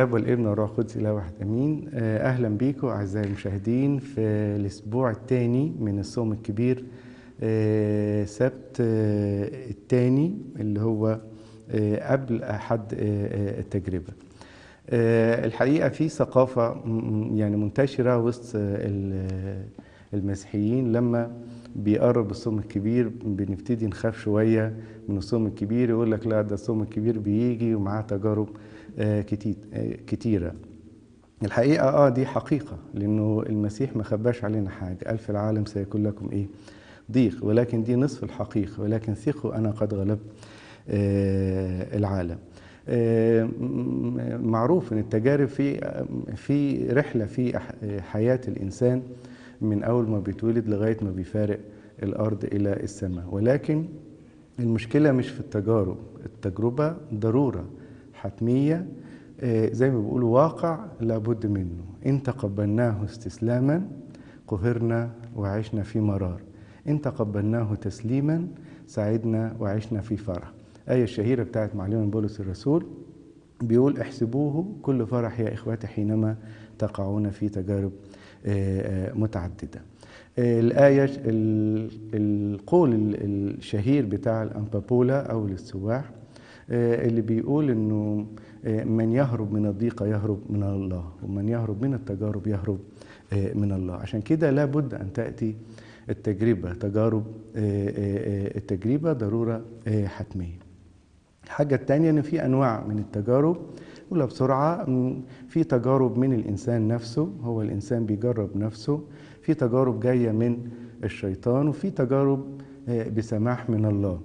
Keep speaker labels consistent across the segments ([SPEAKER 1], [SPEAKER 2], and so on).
[SPEAKER 1] الاب والابن والروح القدس اله واحد امين آه، اهلا بيكم اعزائي المشاهدين في الاسبوع الثاني من الصوم الكبير آه، سبت آه، الثاني اللي هو آه، قبل احد آه، آه، التجربه آه، الحقيقه في ثقافه م- م- يعني منتشره وسط آه، ال- المسيحيين لما بيقرب الصوم الكبير بنبتدي نخاف شويه من الصوم الكبير يقول لك لا ده الصوم الكبير بيجي ومعاه تجارب آه، كتير آه، كتيره الحقيقه اه دي حقيقه لانه المسيح ما خباش علينا حاجه قال في العالم سيكون لكم ايه ضيق ولكن دي نصف الحقيقه ولكن ثقوا انا قد غلبت آه، العالم آه، م- معروف ان التجارب في في رحله في أح- حياه الانسان من اول ما بيتولد لغايه ما بيفارق الارض الى السماء ولكن المشكله مش في التجارب التجربه ضروره حتميه آه، زي ما بيقولوا واقع لابد منه ان تقبلناه استسلاما قهرنا وعشنا في مرار ان تقبلناه تسليما سعدنا وعشنا في فرح آية الشهيرة بتاعت معلم بولس الرسول بيقول احسبوه كل فرح يا إخواتي حينما تقعون في تجارب آه، آه، متعددة آه، الآية ال- القول ال- الشهير بتاع الأنبابولا أو السواح آه، اللي بيقول إنه آه، من يهرب من الضيقة يهرب من الله ومن يهرب من التجارب يهرب آه، من الله عشان كده لابد أن تأتي التجربة تجارب آه، آه، آه، التجربة ضرورة آه، حتمية الحاجة التانية إن في أنواع من التجارب ولا بسرعة م، في تجارب من الإنسان نفسه هو الإنسان بيجرب نفسه في تجارب جاية من الشيطان وفي تجارب آه، بسماح من الله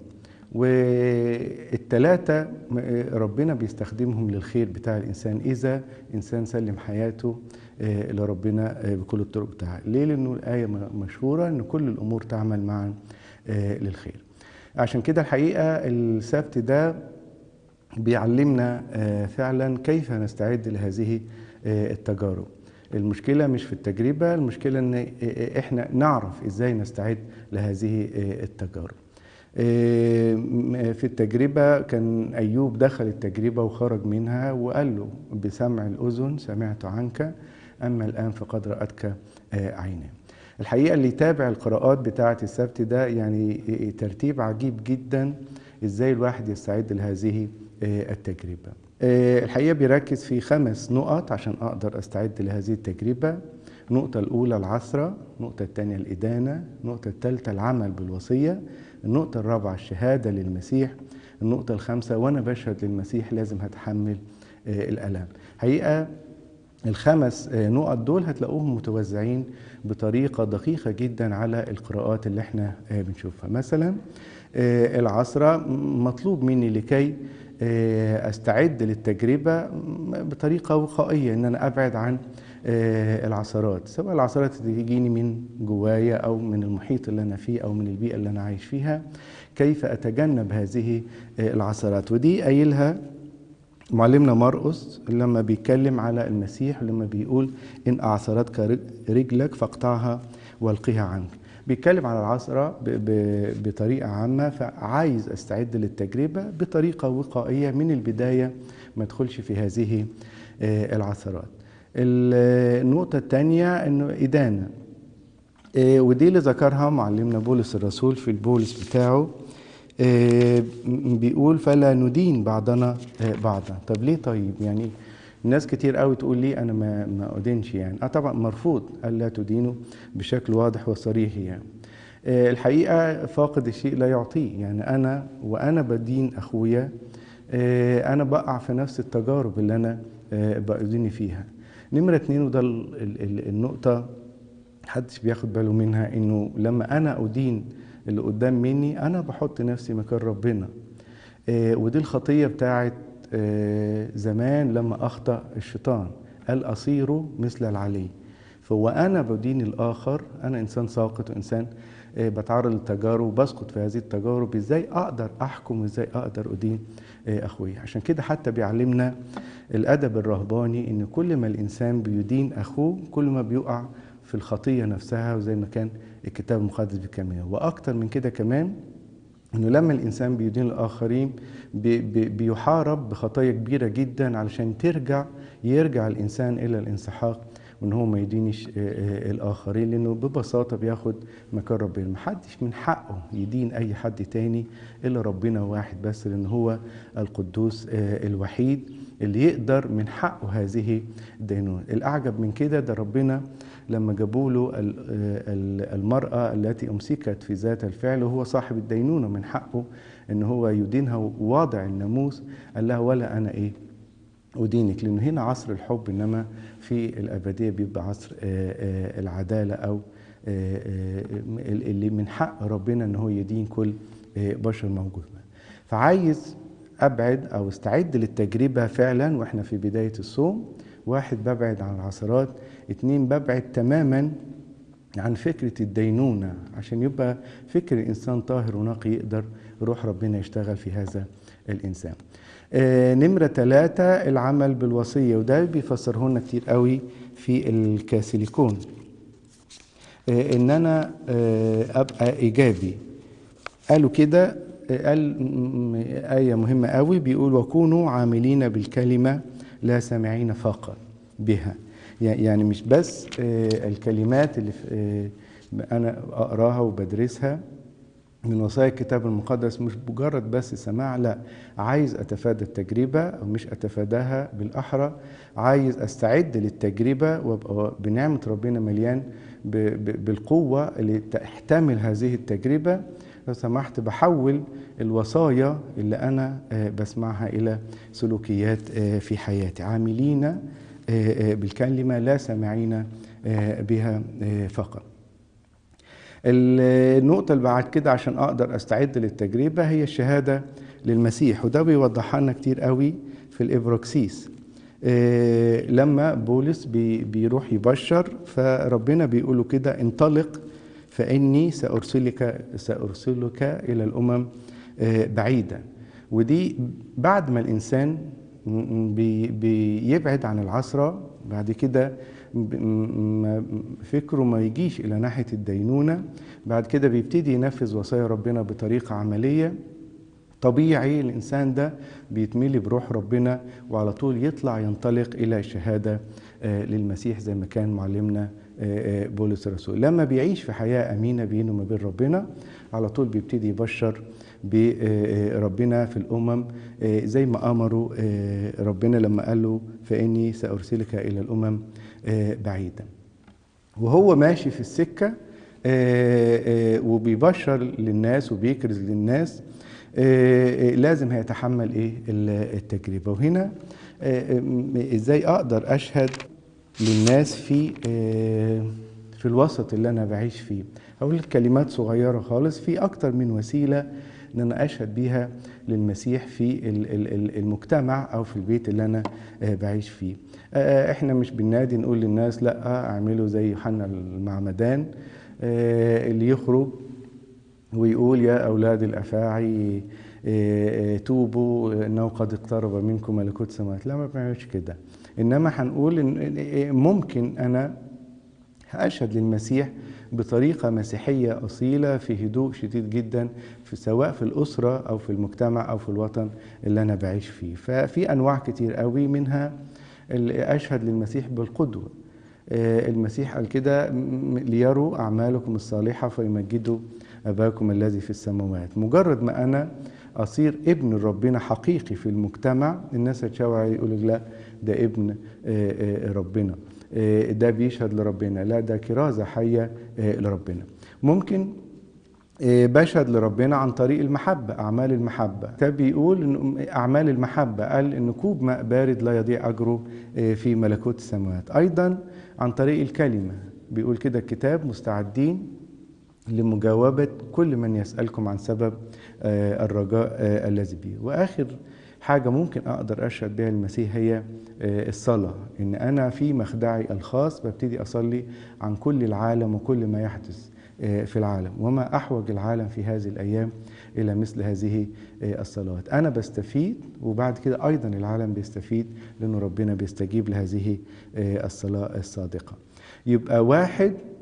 [SPEAKER 1] والتلاتة م- آه، ربنا بيستخدمهم للخير بتاع الإنسان إذا إنسان سلم حياته آه، لربنا آه، بكل الطرق بتاعها ليه؟ لأنه الآية م- مشهورة أن كل الأمور تعمل معا آه، للخير عشان كده الحقيقة السبت ده بيعلمنا آه، فعلا كيف نستعد لهذه آه، التجارب المشكلة مش في التجربة المشكلة ان آه، احنا نعرف ازاي نستعد لهذه آه، التجارب آه، م- في التجربة كان أيوب دخل التجربة وخرج منها وقال له بسمع الأذن سمعت عنك أما الآن فقد رأتك آه، عيني الحقيقة اللي يتابع القراءات بتاعة السبت ده يعني ترتيب عجيب جدا ازاي الواحد يستعد لهذه آه، التجربة آه، الحقيقة بيركز في خمس نقط عشان أقدر أستعد لهذه التجربة النقطة الأولى العثرة النقطة الثانية الإدانة النقطة الثالثة العمل بالوصية النقطة الرابعة الشهادة للمسيح النقطة الخامسة وأنا بشهد للمسيح لازم هتحمل آه، الألم حقيقة الخمس آه، نقط دول هتلاقوهم متوزعين بطريقة دقيقة جدا على القراءات اللي احنا آه، بنشوفها مثلا آه، العصرة م- مطلوب مني لكي آه، استعد للتجربة م- بطريقة وقائية ان انا ابعد عن آه، العثرات سواء العثرات اللي تجيني من جوايا او من المحيط اللي انا فيه او من البيئة اللي انا عايش فيها كيف اتجنب هذه آه، العثرات ودي قايلها معلمنا مرقس لما بيتكلم على المسيح لما بيقول إن أعثرتك رجلك فاقطعها والقها عنك بيتكلم على العثرة ب- ب- بطريقة عامة فعايز أستعد للتجربة بطريقة وقائية من البداية ما ادخلش في هذه آه، العثرات ال- النقطة الثانية أنه إدانة آه، ودي اللي ذكرها معلمنا بولس الرسول في البولس بتاعه آه، م- بيقول فلا ندين بعضنا آه، بعضا طب ليه طيب يعني ناس كتير قوي تقول لي انا ما ما ادينش يعني اه طبعا مرفوض الا تدينوا بشكل واضح وصريح يعني آه، الحقيقه فاقد الشيء لا يعطيه يعني انا وانا بدين اخويا آه، انا بقع في نفس التجارب اللي انا آه، بأذيني فيها نمرة اتنين وده ال- ال- ال- النقطة محدش بياخد باله منها انه لما انا ادين اللي قدام مني انا بحط نفسي مكان ربنا آه، ودي الخطيه بتاعت آه، زمان لما اخطا الشيطان قال اصير مثل العلي فهو انا بدين الاخر انا انسان ساقط وانسان آه، بتعرض للتجارب وبسقط في هذه التجارب ازاي اقدر احكم وازاي اقدر ادين آه، اخويا عشان كده حتى بيعلمنا الادب الرهباني ان كل ما الانسان بيدين اخوه كل ما بيقع في الخطيه نفسها وزي ما كان الكتاب المقدس بيكملها واكتر من كده كمان انه لما الانسان بيدين الاخرين بي بي بيحارب بخطايا كبيره جدا علشان ترجع يرجع الانسان الى الانسحاق وان هو ما يدينش الاخرين لانه ببساطه بياخد مكان ربنا محدش من حقه يدين اي حد تاني الا ربنا واحد بس لان هو القدوس الوحيد اللي يقدر من حقه هذه الدينونه الاعجب من كده ده ربنا لما جابوا له المرأة التي أمسكت في ذات الفعل وهو صاحب الدينونة من حقه إن هو يدينها وواضع الناموس قال لها ولا أنا إيه أدينك لأنه هنا عصر الحب إنما في الأبدية بيبقى عصر العدالة أو اللي من حق ربنا إن هو يدين كل بشر موجود فعايز أبعد أو استعد للتجربة فعلا وإحنا في بداية الصوم واحد ببعد عن العثرات اتنين ببعد تماما عن فكرة الدينونة عشان يبقى فكر الإنسان طاهر ونقي يقدر روح ربنا يشتغل في هذا الإنسان آه نمرة ثلاثة العمل بالوصية وده بيفسره لنا كتير قوي في الكاسيليكون آه إن أنا آه أبقى إيجابي قالوا كده قال آية مهمة قوي بيقول وكونوا عاملين بالكلمة لا سامعين فقط بها يعني مش بس الكلمات اللي انا اقراها وبدرسها من وصايا الكتاب المقدس مش مجرد بس سماع لا عايز اتفادى التجربه او مش اتفاداها بالاحرى عايز استعد للتجربه وابقى بنعمه ربنا مليان بالقوه اللي تحتمل هذه التجربه لو سمحت بحول الوصايا اللي انا بسمعها الى سلوكيات في حياتي عاملين بالكلمه لا سامعين بها فقط النقطة اللي بعد كده عشان أقدر أستعد للتجربة هي الشهادة للمسيح وده بيوضحها لنا كتير قوي في الإبروكسيس لما بولس بيروح يبشر فربنا بيقوله كده انطلق فإني سأرسلك سأرسلك إلى الأمم بعيدا ودي بعد ما الإنسان بيبعد عن العصرة بعد كده فكره ما يجيش إلى ناحية الدينونة بعد كده بيبتدي ينفذ وصايا ربنا بطريقة عملية طبيعي الإنسان ده بيتملي بروح ربنا وعلى طول يطلع ينطلق إلى الشهادة للمسيح زي ما كان معلمنا بولس الرسول لما بيعيش في حياة أمينة بينه وما بين ربنا على طول بيبتدي يبشر بربنا في الأمم زي ما أمروا ربنا لما قال له فإني سأرسلك إلى الأمم بعيدا وهو ماشي في السكة وبيبشر للناس وبيكرز للناس لازم هيتحمل ايه التجربة وهنا ازاي اقدر اشهد للناس في في الوسط اللي انا بعيش فيه اقول كلمات صغيرة خالص في اكتر من وسيلة ان انا اشهد بيها للمسيح في المجتمع او في البيت اللي انا بعيش فيه احنا مش بالنادي نقول للناس لا اعملوا زي يوحنا المعمدان اللي يخرج ويقول يا اولاد الافاعي توبوا انه قد اقترب منكم ملكوت السماوات لا ما بنعملش كده انما هنقول ان ممكن انا اشهد للمسيح بطريقه مسيحيه اصيله في هدوء شديد جدا في سواء في الاسره او في المجتمع او في الوطن اللي انا بعيش فيه ففي انواع كتير قوي منها اللي اشهد للمسيح بالقدوه المسيح قال كده ليروا اعمالكم الصالحه فيمجدوا اباكم الذي في السماوات مجرد ما انا اصير ابن ربنا حقيقي في المجتمع الناس هتشاور يقول لا ده ابن ربنا ده بيشهد لربنا لا ده كرازة حية لربنا ممكن بشهد لربنا عن طريق المحبة أعمال المحبة ده بيقول إن أعمال المحبة قال إن كوب ماء بارد لا يضيع أجره في ملكوت السماوات أيضا عن طريق الكلمة بيقول كده الكتاب مستعدين لمجاوبة كل من يسألكم عن سبب الرجاء الذي به وآخر حاجة ممكن أقدر أشهد بها المسيح هي الصلاة إن أنا في مخدعي الخاص ببتدي أصلي عن كل العالم وكل ما يحدث في العالم وما أحوج العالم في هذه الأيام إلى مثل هذه الصلوات أنا بستفيد وبعد كده أيضا العالم بيستفيد لأنه ربنا بيستجيب لهذه الصلاة الصادقة يبقى واحد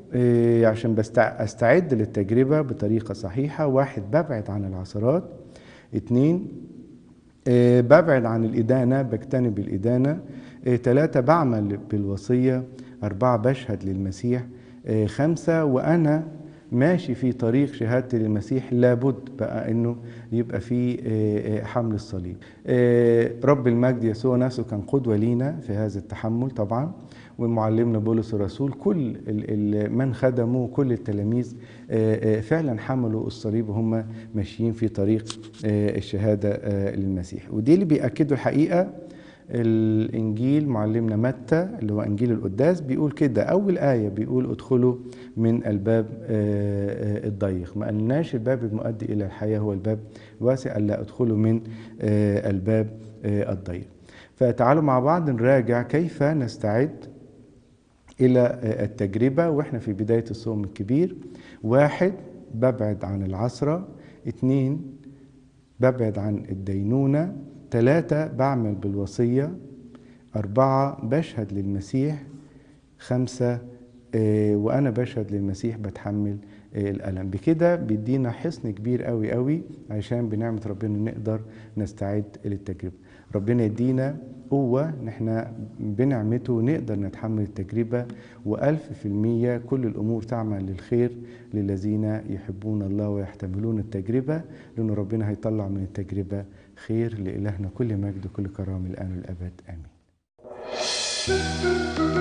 [SPEAKER 1] إيه، عشان بستع- أستعد للتجربة بطريقة صحيحة واحد ببعد عن العثرات اتنين آه، ببعد عن الإدانة بجتنب الإدانة آه، تلاتة بعمل بالوصية أربعة بشهد للمسيح آه، خمسة وأنا ماشي في طريق شهادتي للمسيح لابد بقى انه يبقى في آه، آه، حمل الصليب آه، رب المجد يسوع نفسه كان قدوة لينا في هذا التحمل طبعا ومعلمنا بولس الرسول كل ال- ال- من خدموا كل التلاميذ آه، آه، فعلا حملوا الصليب وهم ماشيين في طريق آه، الشهادة آه، للمسيح ودي اللي بيأكدوا الحقيقة الإنجيل معلمنا متى اللي هو إنجيل القداس بيقول كده أول آية بيقول ادخلوا من الباب آه، آه، الضيق ما قالناش الباب المؤدي إلى الحياة هو الباب الواسع قال لا ادخلوا من آه، الباب آه، الضيق فتعالوا مع بعض نراجع كيف نستعد إلى التجربة وإحنا في بداية الصوم الكبير واحد ببعد عن العصرة اتنين ببعد عن الدينونة ثلاثة بعمل بالوصية أربعة بشهد للمسيح خمسة آه، وأنا بشهد للمسيح بتحمل آه، الألم بكده بيدينا حصن كبير قوي قوي عشان بنعمة ربنا نقدر نستعد للتجربة ربنا يدينا قوة ان احنا بنعمته نقدر نتحمل التجربة وألف في المية كل الأمور تعمل للخير للذين يحبون الله ويحتملون التجربة لأن ربنا هيطلع من التجربة خير لإلهنا كل مجد وكل كرامة الآن والأبد آمين